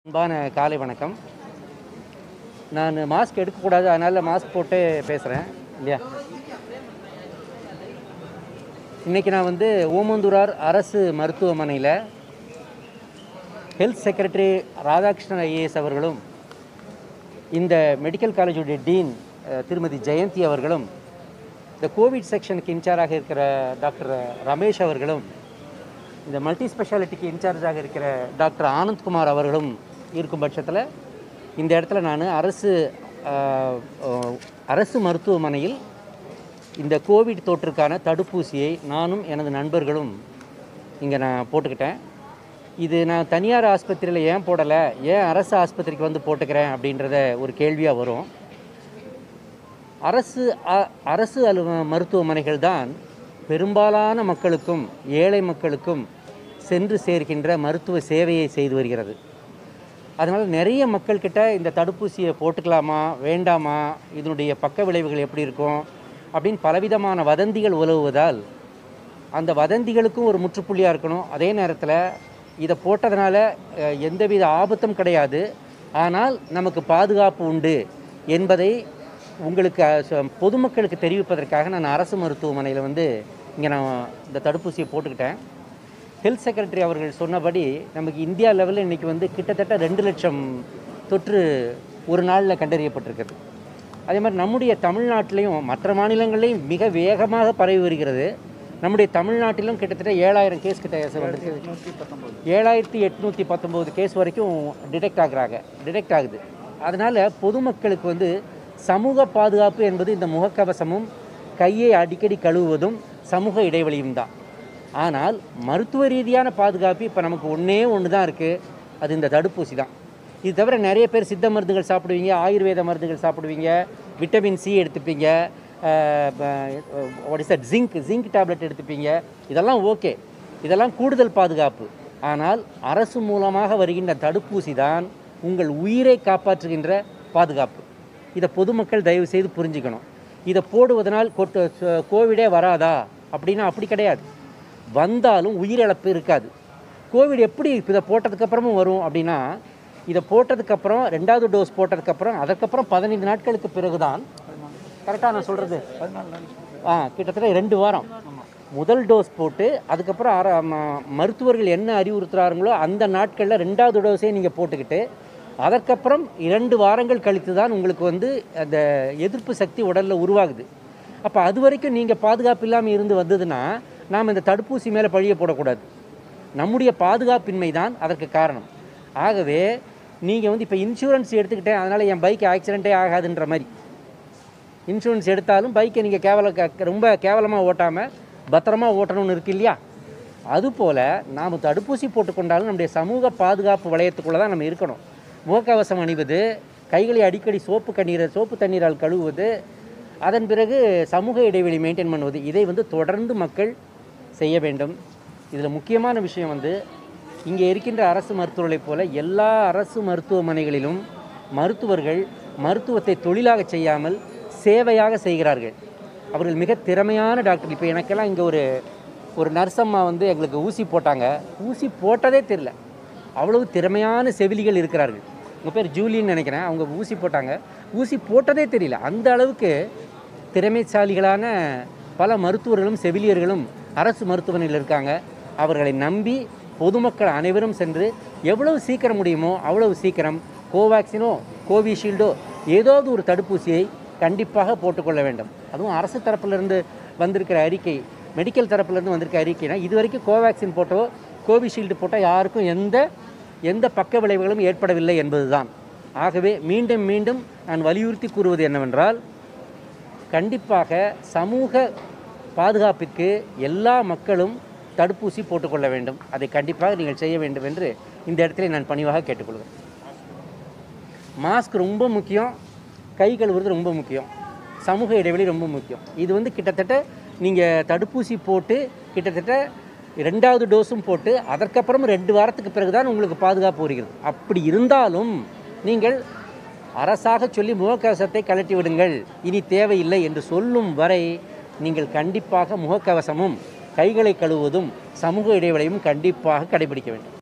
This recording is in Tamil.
அன்பான காலை வணக்கம் நான் மாஸ்க் எடுக்கக்கூடாது அதனால் மாஸ்க் போட்டு பேசுகிறேன் இல்லையா இன்றைக்கி நான் வந்து ஓமந்தூரார் அரசு மருத்துவமனையில் ஹெல்த் செக்ரட்டரி ராதாகிருஷ்ணன் ஐஏஎஸ் அவர்களும் இந்த மெடிக்கல் காலேஜுடைய டீன் அஹ், திருமதி ஜெயந்தி அவர்களும் இந்த கோவிட் செக்ஷனுக்கு இன்சார்ஜாக இருக்கிற டாக்டர் ரமேஷ் அவர்களும் இந்த மல்டி ஸ்பெஷாலிட்டிக்கு இன்சார்ஜாக இருக்கிற டாக்டர் ஆனந்த்குமார் அவர்களும் இருக்கும் பட்சத்தில் இந்த இடத்துல நான் அரசு ஆஹ், ஆஹ், அரசு மருத்துவமனையில் இந்த கோவிட் தொற்றுக்கான தடுப்பூசியை நானும் எனது நண்பர்களும் இங்கே நான் போட்டுக்கிட்டேன் இது நான் தனியார் ஆஸ்பத்திரியில் ஏன் போடலை ஏன் அரசு ஆஸ்பத்திரிக்கு வந்து போட்டுக்கிறேன் அப்படின்றத ஒரு கேள்வியாக வரும் அரசு அ- அரசு அலு மருத்துவமனைகள் தான் பெரும்பாலான மக்களுக்கும் ஏழை மக்களுக்கும் சென்று சேர்க்கின்ற மருத்துவ சேவையை செய்து வருகிறது அதனால் நிறைய மக்கள்கிட்ட இந்த தடுப்பூசியை போட்டுக்கலாமா வேண்டாமா இதனுடைய பக்க விளைவுகள் எப்படி இருக்கும் அப்படின்னு பலவிதமான வதந்திகள் உலவுவதால் அந்த வதந்திகளுக்கும் ஒரு முற்றுப்புள்ளியாக இருக்கணும் அதே நேரத்தில் இதை போட்டதுனால அஹ், எந்தவித ஆபத்தும் கிடையாது ஆனால் நமக்கு பாதுகாப்பு உண்டு என்பதை உங்களுக்கு அஹ், ச- பொதுமக்களுக்கு தெரிவிப்பதற்காக நான் அரசு மருத்துவமனையில் வந்து இங்கே நான் இந்த தடுப்பூசியை போட்டுக்கிட்டேன் ஹெல்த் செக்ரட்டரி அவர்கள் சொன்னபடி நமக்கு இந்தியா லெவலில் இன்றைக்கி வந்து கிட்டத்தட்ட ரெண்டு லட்சம் தொற்று ஒரு நாளில் கண்டறியப்பட்டிருக்கிறது அதே மாதிரி நம்முடைய தமிழ்நாட்டிலையும் மற்ற மாநிலங்கள்லையும் மிக வேகமாக பரவி வருகிறது நம்முடைய தமிழ்நாட்டிலும் கிட்டத்தட்ட ஏழாயிரம் கேஸ் கிட்ட வந்து ஏழாயிரத்தி எட்நூற்றி பத்தொம்போது கேஸ் வரைக்கும் டிடெக்ட் ஆகுறாங்க டிடெக்ட் ஆகுது அதனால் பொதுமக்களுக்கு வந்து சமூக பாதுகாப்பு என்பது இந்த முகக்கவசமும் கையை அடிக்கடி கழுவுவதும் சமூக இடைவெளியும் தான் ஆனால் மருத்துவ ரீதியான பாதுகாப்பு இப்போ நமக்கு ஒன்றே ஒன்று தான் இருக்குது அது இந்த தடுப்பூசி தான் இது தவிர நிறைய பேர் சித்த மருந்துகள் சாப்பிடுவீங்க ஆயுர்வேத மருந்துகள் சாப்பிடுவீங்க விட்டமின் சி எடுத்துப்பீங்க what is that zinc zinc tablet எடுத்துப்பீங்க இதெல்லாம் ஓகே இதெல்லாம் கூடுதல் பாதுகாப்பு ஆனால் அரசு மூலமாக வருகின்ற தடுப்பூசி தான் உங்கள் உயிரை காப்பாற்றுகின்ற பாதுகாப்பு இதை பொதுமக்கள் தயவு செய்து புரிஞ்சுக்கணும் இதை போடுவதனால் கொட்டு ச- கோவிடே வராதா அப்படின்னா அப்படி கிடையாது வந்தாலும் உயிரிழப்பு இருக்காது கோவிட் எப்படி இப்ப இதை போட்டதுக்கப்புறமும் வரும் அப்படின்னா இதை போட்டதுக்கப்புறம் ரெண்டாவது டோஸ் போட்டதுக்கப்புறம் அதற்கப்புறம் பதினைந்து நாட்களுக்கு பிறகுதான் கரெக்டாக நான் சொல்கிறது ஆ கிட்டத்தட்ட ரெண்டு வாரம் முதல் டோஸ் போட்டு அதுக்கப்புறம் அர ம- மருத்துவர்கள் என்ன அறிவுறுத்துறாங்களோ அந்த நாட்களில் ரெண்டாவது டோஸே நீங்கள் போட்டுக்கிட்டு அதற்கப்புறம் இரண்டு வாரங்கள் கழித்து தான் உங்களுக்கு வந்து அந்த எதிர்ப்பு சக்தி உடலில் உருவாகுது அப்போ அது வரைக்கும் நீங்கள் பாதுகாப்பு இல்லாமல் இருந்து வந்ததுன்னா நாம் இந்த தடுப்பூசி மேலே பழிய போடக்கூடாது நம்முடைய பாதுகாப்பின்மை தான் அதற்கு காரணம் ஆகவே நீங்கள் வந்து இப்போ இன்சூரன்ஸ் எடுத்துக்கிட்டேன் அதனால் என் பைக் ஆக்சிடென்ட்டே ஆகாதுன்ற மாதிரி இன்சூரன்ஸ் எடுத்தாலும் பைக்கை நீங்கள் கேவல க- ரொம்ப கேவலமாக ஓட்டாமல் பத்திரமா ஓட்டணும்னு இருக்கு இல்லையா அதுபோல் நாம் தடுப்பூசி போட்டுக்கொண்டாலும் நம்முடைய சமூக பாதுகாப்பு வளையத்துக்குள்ளே தான் நம்ம இருக்கணும் முகக்கவசம் அணிவது கைகளை அடிக்கடி சோப்பு கண்ணீரை சோப்பு தண்ணீரால் கழுவுவது அதன் பிறகு சமூக இடைவெளி மெயின்டைன் பண்ணுவது இதை வந்து தொடர்ந்து மக்கள் செய்ய வேண்டும் இதில் முக்கியமான விஷயம் வந்து இங்கே இருக்கின்ற அரசு மருத்துவர்களைப் போல எல்லா அரசு மருத்துவமனைகளிலும் மருத்துவர்கள் மருத்துவத்தை தொழிலாக செய்யாமல் சேவையாக செய்கிறார்கள் அவர்கள் மிக திறமையான டாக்டர் இப்போ எனக்கெல்லாம் இங்கே ஒரு ஒரு நர்சம்மா வந்து எங்களுக்கு ஊசி போட்டாங்க ஊசி போட்டதே தெரில அவ்வளவு திறமையான செவிலிகள் இருக்கிறார்கள் உங்கள் பேர் ஜூலின்னு நினைக்கிறேன் அவங்க ஊசி போட்டாங்க ஊசி போட்டதே தெரியல அந்த அளவுக்கு திறமைசாலிகளான பல மருத்துவர்களும் செவிலியர்களும் அரசு மருத்துவமனையில் இருக்காங்க அவர்களை நம்பி பொதுமக்கள் அனைவரும் சென்று எவ்வளவு சீக்கிரம் முடியுமோ அவ்வளவு சீக்கிரம் கோவேக்சினோ கோவிஷீல்டோ ஏதாவது ஒரு தடுப்பூசியை கண்டிப்பாக போட்டுக்கொள்ள வேண்டும் அதுவும் அரசு தரப்பிலிருந்து வந்திருக்கிற அறிக்கை மெடிக்கல் தரப்பிலிருந்து வந்திருக்க அறிக்கைனா இது வரைக்கும் கோவேக்சின் போட்டோ கோவிஷீல்டு போட்டால் யாருக்கும் எந்த எந்த பக்க விளைவுகளும் ஏற்படவில்லை என்பதுதான் ஆகவே மீண்டும் மீண்டும் நான் வலியுறுத்தி கூறுவது என்னவென்றால் கண்டிப்பாக சமூக பாதுகாப்பிற்கு எல்லா மக்களும் தடுப்பூசி போட்டுக்கொள்ள வேண்டும் அதை கண்டிப்பாக நீங்கள் செய்ய வேண்டும் என்று இந்த இடத்துல நான் பணிவாக கேட்டுக்கொள்கிறேன் மாஸ்க் ரொம்ப முக்கியம் கை கழுவுறது ரொம்ப முக்கியம் சமூக இடைவெளி ரொம்ப முக்கியம் இது வந்து கிட்டத்தட்ட நீங்கள் தடுப்பூசி போட்டு கிட்டத்தட்ட ரெண்டாவது டோஸும் போட்டு அதற்கப்புறம் ரெண்டு வாரத்துக்கு பிறகு தான் உங்களுக்கு பாதுகாப்பு வருகிறது அப்படி இருந்தாலும் நீங்கள் அரசாக சொல்லி முகக்கவசத்தை கழட்டி விடுங்கள் இனி தேவையில்லை என்று சொல்லும் வரை நீங்கள் கண்டிப்பாக முகக்கவசமும் கைகளை கழுவுவதும் சமூக இடைவெளியும் கண்டிப்பாக கடைபிடிக்க வேண்டும்